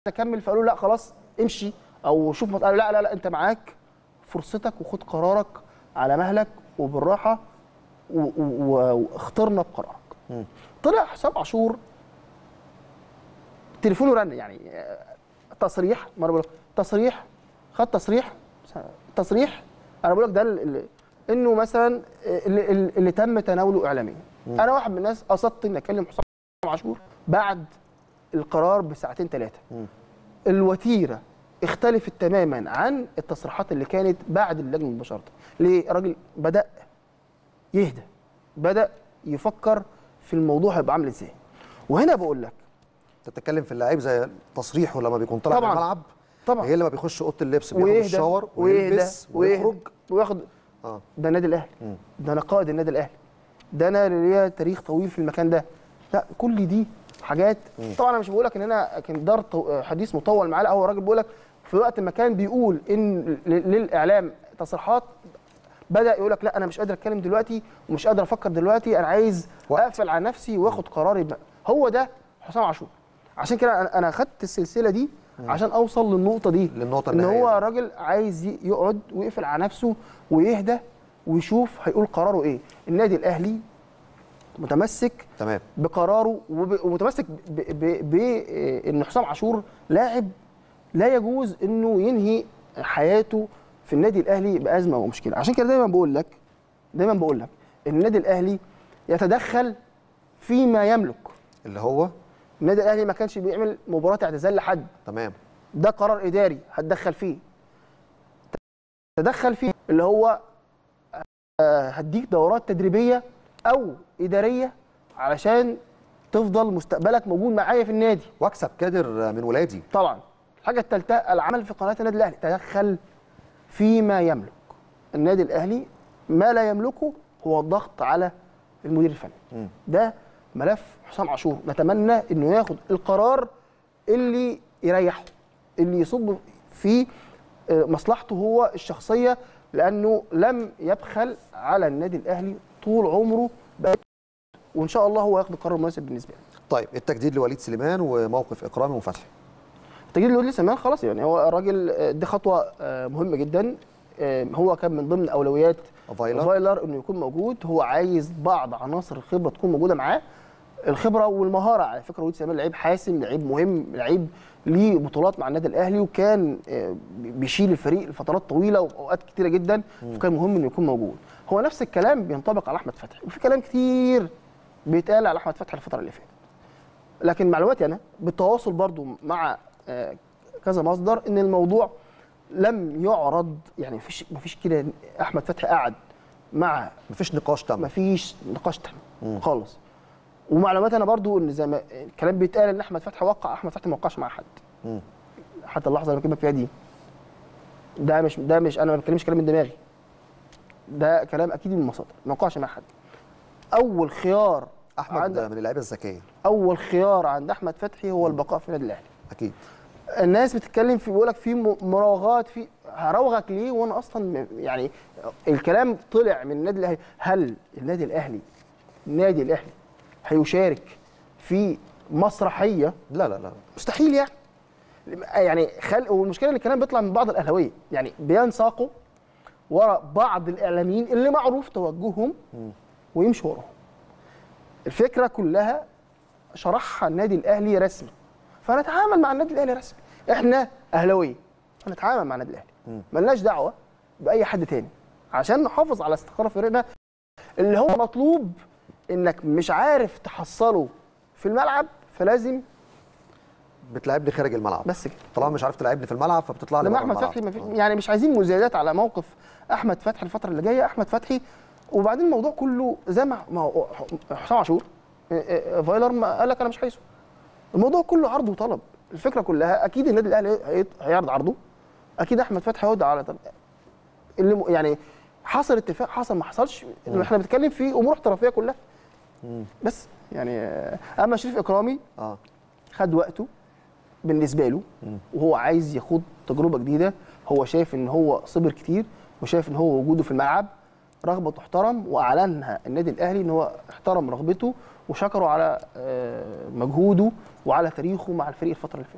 اكمل فقالوا لا خلاص امشي او شوف قالوا لا لا لا انت معاك فرصتك وخد قرارك على مهلك وبالراحه و- و- و- واخترنا بقرارك طلع حسام عاشور تليفونه رن يعني آه، تصريح ما انا بقول لك تصريح خد تصريح تصريح انا بقول لك ده ال- ال- انه مثلا اللي, اللي اللي تم تناوله اعلاميا انا واحد من الناس قصدت اني اكلم حسام عاشور بعد القرار بساعتين ثلاثه الوتيره اختلفت تماما عن التصريحات اللي كانت بعد اللجنه مباشره ليه الراجل بدا يهدى بدا يفكر في الموضوع هيبقى عامل ازاي وهنا بقول لك انت بتتكلم في اللعيب زي تصريحه لما بيكون طالع من طبعاً. الملعب طبعا غير لما بيخش اوضه اللبس بياخد ويهدى الشاور ويهدى ويلبس ويهدى ويخرج وياخد اه ده النادي الاهلي مم. ده انا قائد النادي الاهلي ده انا اللي ليا تاريخ طويل في المكان ده لا كل دي حاجات طبعا انا مش بقول لك ان انا كان دار تو- حديث مطول معاه لا هو الراجل بيقول لك في وقت ما كان بيقول ان ل- للاعلام تصريحات بدا يقول لك لا انا مش قادر اتكلم دلوقتي ومش قادر افكر دلوقتي انا عايز وقت. اقفل على نفسي واخد قراري بقى هو ده حسام عاشور عشان كده أنا- انا خدت السلسله دي عشان اوصل للنقطه دي للنقطة ان النهائية هو دي. راجل عايز ي- يقعد ويقفل على نفسه ويهدى ويشوف هيقول قراره ايه النادي الاهلي متمسك تمام بقراره وب- ومتمسك بان حسام عاشور لاعب لا يجوز انه ينهي حياته في النادي الاهلي بازمه ومشكله عشان كده دايما بقول لك دايما بقول لك ان النادي الاهلي يتدخل فيما يملك اللي هو النادي الاهلي ما كانش بيعمل مباراه اعتزال لحد تمام ده قرار اداري هتدخل فيه تدخل فيه اللي هو آه، هديك دورات تدريبيه او اداريه علشان تفضل مستقبلك موجود معايا في النادي واكسب كادر من ولادي طبعا الحاجه الثالثه العمل في قناه النادي الاهلي تدخل فيما يملك النادي الاهلي ما لا يملكه هو الضغط على المدير الفني مم. ده ملف حسام عاشور نتمنى انه ياخد القرار اللي يريحه اللي يصب في آه، مصلحته هو الشخصيه لانه لم يبخل على النادي الاهلي طول عمره بقى وان شاء الله هو ياخد القرار المناسب بالنسبه له طيب التجديد لوليد سليمان وموقف اكرامي وفتحي تجديد لولي سليمان خلاص يعني هو الراجل آه، دي خطوه آه، مهمه جدا آه، هو كان من ضمن اولويات فايلر. فايلر انه يكون موجود هو عايز بعض عناصر الخبره تكون موجوده معاه الخبره والمهاره على فكره وليد سليمان لعيب حاسم لعيب مهم لعيب ليه بطولات مع النادي الاهلي وكان آه، بيشيل الفريق لفترات طويله واوقات كتيره جدا فكان مهم انه يكون موجود هو نفس الكلام بينطبق على احمد فتحي وفي كلام كتير بيتقال على احمد فتحي الفتره اللي فاتت لكن معلوماتي انا بالتواصل برضو مع آه، كذا مصدر ان الموضوع لم يعرض يعني مفيش مفيش كده احمد فتحي قعد مع مفيش نقاش تم مفيش نقاش تام خالص ومعلومات انا برضو ان زي ما الكلام بيتقال ان احمد فتحي وقع احمد فتحي ما وقعش مع حد مم. حتى اللحظه اللي بكلمك فيها دي ده مش ده مش انا ما بتكلمش كلام من دماغي ده كلام اكيد من المصادر ما وقعش مع حد اول خيار احمد عند من اللعيبه الذكيه اول خيار عند احمد فتحي هو البقاء في النادي الاهلي اكيد الناس بتتكلم في بيقول لك في م- مراوغات في هراوغك ليه وانا اصلا م- يعني الكلام طلع من النادي الاهلي هل النادي الاهلي النادي الاهلي هيشارك في مسرحيه لا لا لا مستحيل يعني يعني خل والمشكله ان الكلام بيطلع من بعض الاهلاويه يعني بينساقوا ورا بعض الاعلاميين اللي معروف توجههم ويمشوا وراهم الفكره كلها شرحها النادي الاهلي رسمي فنتعامل مع النادي الاهلي رسمي احنا اهلاويه فنتعامل مع النادي الاهلي ملناش دعوه باي حد تاني عشان نحافظ على استقرار فريقنا اللي هو مطلوب انك مش عارف تحصله في الملعب فلازم بتلعبني خارج الملعب بس كده طالما مش عارف تلعبني في الملعب فبتطلع لي لما بره احمد الملعب. فتحي ما في يعني مش عايزين مزايدات على موقف احمد فتحي الفتره اللي جايه احمد فتحي وبعدين الموضوع كله زي ما ما هو حسام عاشور اه، اه، فايلر ما قال لك انا مش عايزه الموضوع كله عرض وطلب الفكره كلها اكيد النادي الاهلي هي- هيعرض عرضه اكيد احمد فتحي هيرد على طب اللي م- يعني حصل اتفاق حصل ما حصلش احنا بنتكلم في امور احترافيه كلها بس يعني اه، اما شريف اكرامي اه خد وقته بالنسبه له وهو عايز يخوض تجربه جديده هو شايف ان هو صبر كتير وشايف ان هو وجوده في الملعب رغبه تحترم واعلنها النادي الاهلي ان هو احترم رغبته وشكره على آه، مجهوده وعلى تاريخه مع الفريق الفتره اللي فاتت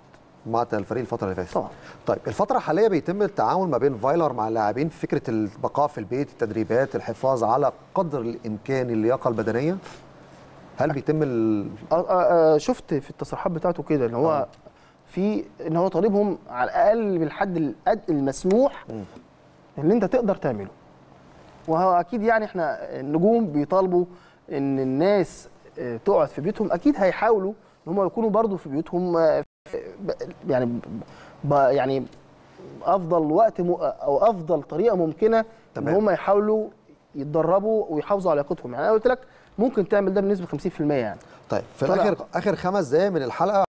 مع الفريق الفتره اللي فاتت طبعا طيب الفتره الحاليه بيتم التعاون ما بين فايلر مع اللاعبين في فكره البقاء في البيت التدريبات الحفاظ على قدر الامكان اللياقه البدنيه هل بيتم ال... آه، آه، آه، شفت في التصريحات بتاعته كده ان هو آه. في ان هو طالبهم على الاقل بالحد الأد- المسموح ان انت تقدر تعمله وهو اكيد يعني احنا النجوم بيطالبوا ان الناس آه، تقعد في بيوتهم اكيد هيحاولوا ان هم يكونوا برضو في بيوتهم آه، ب- يعني ب- يعني افضل وقت م- او افضل طريقه ممكنه ان تمام. هم يحاولوا يتدربوا ويحافظوا على لياقتهم يعني انا قلت لك ممكن تعمل ده بنسبه 50% يعني طيب في طلع. الاخر اخر خمس دقائق من الحلقه